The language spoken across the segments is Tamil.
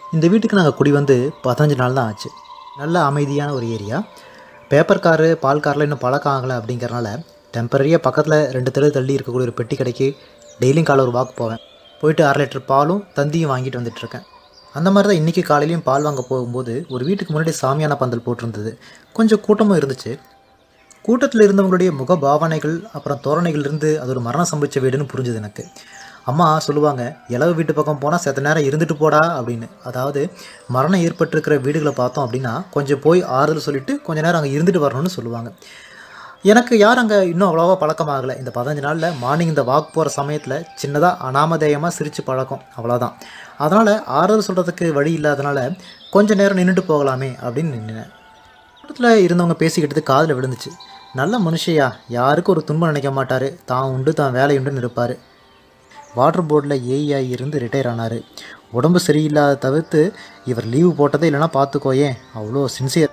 இந்த வீட்டுக்கு நாங்கள் குடி வந்து பதினஞ்சு நாள் தான் ஆச்சு நல்ல அமைதியான ஒரு ஏரியா பேப்பர் காரு பால் காரில் இன்னும் பழக்கம் ஆகலை அப்படிங்கிறனால டெம்பரரியாக பக்கத்தில் ரெண்டு தெரு தள்ளி இருக்கக்கூடிய ஒரு பெட்டி கடைக்கு டெய்லியும் காலை ஒரு வாக்கு போவேன் போயிட்டு அரை லிட்டர் பாலும் தந்தியும் வாங்கிட்டு வந்துட்டுருக்கேன் அந்த மாதிரி தான் இன்றைக்கி காலையிலையும் பால் வாங்க போகும்போது ஒரு வீட்டுக்கு முன்னாடி சாமியான பந்தல் போட்டிருந்தது கொஞ்சம் கூட்டமும் இருந்துச்சு கூட்டத்தில் இருந்தவங்களுடைய முக பாவனைகள் அப்புறம் தோரணைகள் இருந்து அது ஒரு மரணம் சம்பவிச்ச வீடுன்னு புரிஞ்சுது எனக்கு அம்மா சொல்லுவாங்க இளவு வீட்டு பக்கம் போனால் செத்த நேரம் இருந்துட்டு போடா அப்படின்னு அதாவது மரணம் ஏற்பட்டிருக்கிற வீடுகளை பார்த்தோம் அப்படின்னா கொஞ்சம் போய் ஆறுதல் சொல்லிட்டு கொஞ்ச நேரம் அங்கே இருந்துட்டு வரணும்னு சொல்லுவாங்க எனக்கு யார் அங்கே இன்னும் அவ்வளோவா பழக்கமாகலை இந்த பதினஞ்சு நாளில் மார்னிங் இந்த வாக் போகிற சமயத்தில் சின்னதாக அனாமதேயமாக சிரித்து பழக்கம் அவ்வளோதான் அதனால் ஆறுதல் சொல்கிறதுக்கு வழி இல்லாதனால கொஞ்சம் நேரம் நின்றுட்டு போகலாமே அப்படின்னு நின்றுனேன் கூட்டத்தில் இருந்தவங்க பேசிக்கிட்டது காதில் விழுந்துச்சு நல்ல மனுஷையா யாருக்கும் ஒரு துன்பம் நினைக்க மாட்டார் தான் உண்டு தான் வேலை உண்டுன்னு இருப்பார் வாட்டர் போர்டில் ஏஐ இருந்து ரிட்டையர் ஆனார் உடம்பு சரியில்லாத தவிர்த்து இவர் லீவு போட்டதே இல்லைன்னா பார்த்துக்கோயே அவ்வளோ சின்சியர்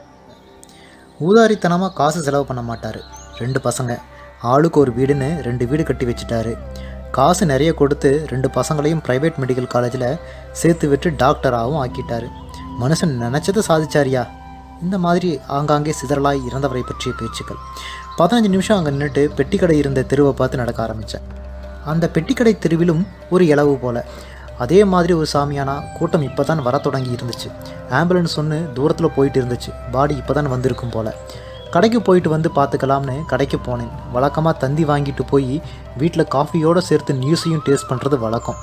ஊதாரித்தனமாக காசு செலவு பண்ண மாட்டார் ரெண்டு பசங்க ஆளுக்கு ஒரு வீடுன்னு ரெண்டு வீடு கட்டி வச்சுட்டாரு காசு நிறைய கொடுத்து ரெண்டு பசங்களையும் ப்ரைவேட் மெடிக்கல் காலேஜில் சேர்த்து விட்டு டாக்டராகவும் ஆக்கிட்டாரு மனுஷன் நினச்சதை சாதிச்சாரியா இந்த மாதிரி ஆங்காங்கே சிதறலாய் இறந்தவரை பற்றிய பேச்சுக்கள் பதினஞ்சு நிமிஷம் அங்கே நின்றுட்டு பெட்டிக்கடை இருந்த தெருவை பார்த்து நடக்க ஆரம்பித்தேன் அந்த பெட்டிக்கடை தெருவிலும் ஒரு இளவு போல அதே மாதிரி ஒரு சாமியானா கூட்டம் இப்போ தான் வர தொடங்கி இருந்துச்சு ஆம்புலன்ஸ் ஒன்று தூரத்தில் போயிட்டு இருந்துச்சு பாடி இப்போ தான் வந்திருக்கும் போல் கடைக்கு போயிட்டு வந்து பார்த்துக்கலாம்னு கடைக்கு போனேன் வழக்கமாக தந்தி வாங்கிட்டு போய் வீட்டில் காஃபியோடு சேர்த்து நியூஸையும் டேஸ்ட் பண்ணுறது வழக்கம்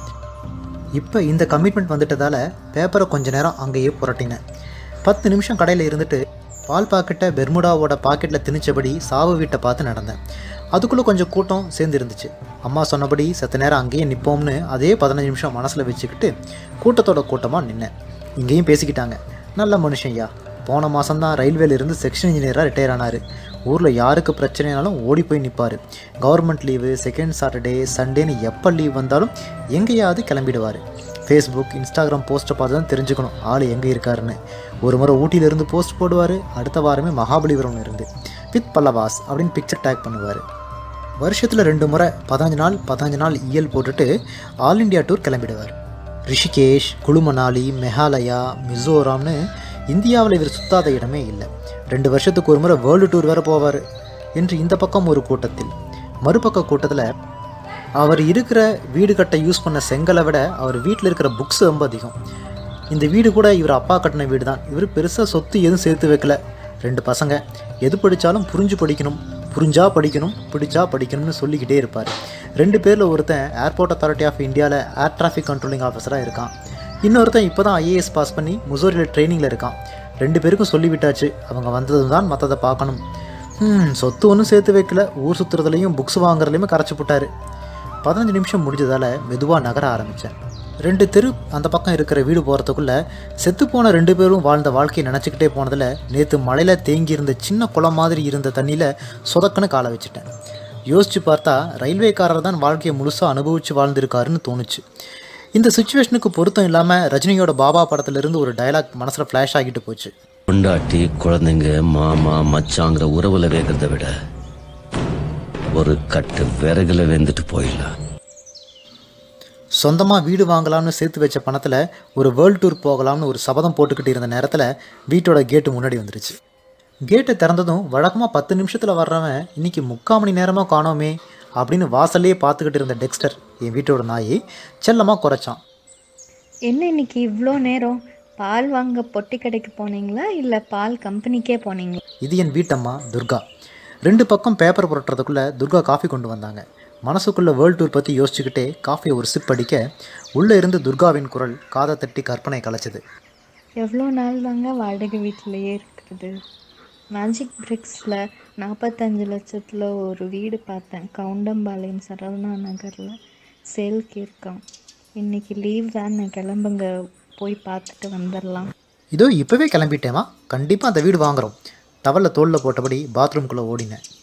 இப்போ இந்த கமிட்மெண்ட் வந்துட்டதால பேப்பரை கொஞ்ச நேரம் அங்கேயே புரட்டினேன் பத்து நிமிஷம் கடையில் இருந்துட்டு பால் பாக்கெட்டை பெர்முடாவோட பாக்கெட்டில் திணிச்சபடி சாவு வீட்டை பார்த்து நடந்தேன் அதுக்குள்ளே கொஞ்சம் கூட்டம் சேர்ந்து இருந்துச்சு அம்மா சொன்னபடி செத்த நேரம் அங்கேயே நிற்போம்னு அதே பதினஞ்சு நிமிஷம் மனசில் வச்சுக்கிட்டு கூட்டத்தோட கூட்டமாக நின்னேன் இங்கேயும் பேசிக்கிட்டாங்க நல்ல மனுஷன்யா போன மாதம்தான் ரயில்வேல இருந்து செக்ஷன் இன்ஜினியராக ரிட்டையர் ஆனார் ஊரில் யாருக்கு பிரச்சனைனாலும் ஓடி போய் நிற்பார் கவர்மெண்ட் லீவு செகண்ட் சாட்டர்டே சண்டேன்னு எப்போ லீவ் வந்தாலும் எங்கேயாவது கிளம்பிடுவார் ஃபேஸ்புக் இன்ஸ்டாகிராம் போஸ்ட்டை பார்த்து தான் தெரிஞ்சுக்கணும் ஆள் எங்கே இருக்காருன்னு ஒரு முறை ஊட்டியிலேருந்து போஸ்ட் போடுவார் அடுத்த வாரமே மகாபலிபுரம் இருந்து வித் பல்லவாஸ் அப்படின்னு பிக்சர் டேக் பண்ணுவார் வருஷத்தில் ரெண்டு முறை பதினஞ்சு நாள் பதினஞ்சு நாள் இயல் போட்டுட்டு all India tour கிளம்பிடுவார் Rishikesh குழுமணாலி Meghalaya மிசோராம்னு இந்தியாவில் இவர் சுத்தாத இடமே இல்லை ரெண்டு வருஷத்துக்கு ஒரு முறை வேர்ல்டு டூர் வேறு போவார் என்று இந்த பக்கம் ஒரு கூட்டத்தில் மறுபக்க கூட்டத்தில் அவர் இருக்கிற வீடு கட்ட யூஸ் பண்ண செங்கலை விட அவர் வீட்டில் இருக்கிற புக்ஸ் ரொம்ப அதிகம் இந்த வீடு கூட இவர் அப்பா கட்டின வீடு தான் இவர் பெருசாக சொத்து எதுவும் சேர்த்து வைக்கல ரெண்டு பசங்க எது படித்தாலும் புரிஞ்சு படிக்கணும் புரிஞ்சா படிக்கணும் பிடிச்சா படிக்கணும்னு சொல்லிக்கிட்டே இருப்பார் ரெண்டு பேரில் ஒருத்தன் ஏர்போர்ட் அத்தாரிட்டி ஆஃப் இந்தியாவில் ஏர் டிராஃபிக் கண்ட்ரோலிங் ஆஃபீஸராக இருக்கான் இன்னொருத்தன் இப்போ தான் ஐஏஎஸ் பாஸ் பண்ணி முசோரியில் ட்ரைனிங்கில் இருக்கான் ரெண்டு பேருக்கும் சொல்லிவிட்டாச்சு அவங்க வந்தது தான் மற்றதை பார்க்கணும் ம் சொத்து ஒன்றும் சேர்த்து வைக்கல ஊர் சுற்றுறதுலையும் புக்ஸ் வாங்குறதுலையுமே கரைச்சி போட்டார் பதினஞ்சு நிமிஷம் முடிஞ்சதால் மெதுவாக நகர ஆரம்பித்தேன் ரெண்டு தெரு அந்த பக்கம் இருக்கிற வீடு போகிறதுக்குள்ளே செத்துப்போன ரெண்டு பேரும் வாழ்ந்த வாழ்க்கையை நினச்சிக்கிட்டே போனதில் நேற்று மழையில் தேங்கி இருந்த சின்ன குளம் மாதிரி இருந்த தண்ணியில் சொதக்குன்னு காலை வச்சுட்டேன் யோசித்து பார்த்தா ரயில்வேக்காரர் தான் வாழ்க்கையை முழுசாக அனுபவித்து வாழ்ந்திருக்காருன்னு தோணுச்சு இந்த சுச்சுவேஷனுக்கு பொருத்தம் இல்லாமல் ரஜினியோட பாபா படத்துலேருந்து ஒரு டயலாக் மனசில் ஃப்ளாஷ் ஆகிட்டு போச்சு பொண்டாட்டி குழந்தைங்க மாமா மச்சாங்கிற உறவுல வேகிறத விட ஒரு கட்டு விறகுல வெந்துட்டு போயிடலாம் சொந்தமாக வீடு வாங்கலாம்னு சேர்த்து வச்ச பணத்தில் ஒரு வேர்ல்டு டூர் போகலாம்னு ஒரு சபதம் போட்டுக்கிட்டு இருந்த நேரத்தில் வீட்டோட கேட்டு முன்னாடி வந்துருச்சு கேட்டை திறந்ததும் வழக்கமாக பத்து நிமிஷத்தில் வர்றவன் இன்னைக்கு முக்கால் மணி நேரமாக காணோமே அப்படின்னு வாசல்லையே பார்த்துக்கிட்டு இருந்த டெக்ஸ்டர் என் வீட்டோட நாயை செல்லமாக குறைச்சான் என்ன இன்னைக்கு இவ்வளோ நேரம் பால் வாங்க பொட்டி கடைக்கு போனீங்களா இல்லை பால் கம்பெனிக்கே போனீங்களா இது என் வீட்டம்மா துர்கா ரெண்டு பக்கம் பேப்பர் புரட்டுறதுக்குள்ளே துர்கா காஃபி கொண்டு வந்தாங்க மனசுக்குள்ளே வேர்ல்டு டூர் பற்றி யோசிச்சுக்கிட்டே காஃபியை ஒரு சிப் அடிக்க உள்ளே இருந்து துர்காவின் குரல் காதை தட்டி கற்பனை கலைச்சது எவ்வளோ நாள் தாங்க வாடகை வீட்டிலையே இருக்குது மேஜிக் பிரிக்ஸில் நாற்பத்தஞ்சு லட்சத்தில் ஒரு வீடு பார்த்தேன் கவுண்டம்பாளையம் சரவணா நகரில் சேல்க்கு இருக்கான் இன்னைக்கு லீவ் தானே கிளம்புங்க போய் பார்த்துட்டு வந்துடலாம் இதோ இப்போவே கிளம்பிட்டேமா கண்டிப்பாக அந்த வீடு வாங்குறோம் டவலில் தோளில் போட்டபடி பாத்ரூம்குள்ளே ஓடினேன்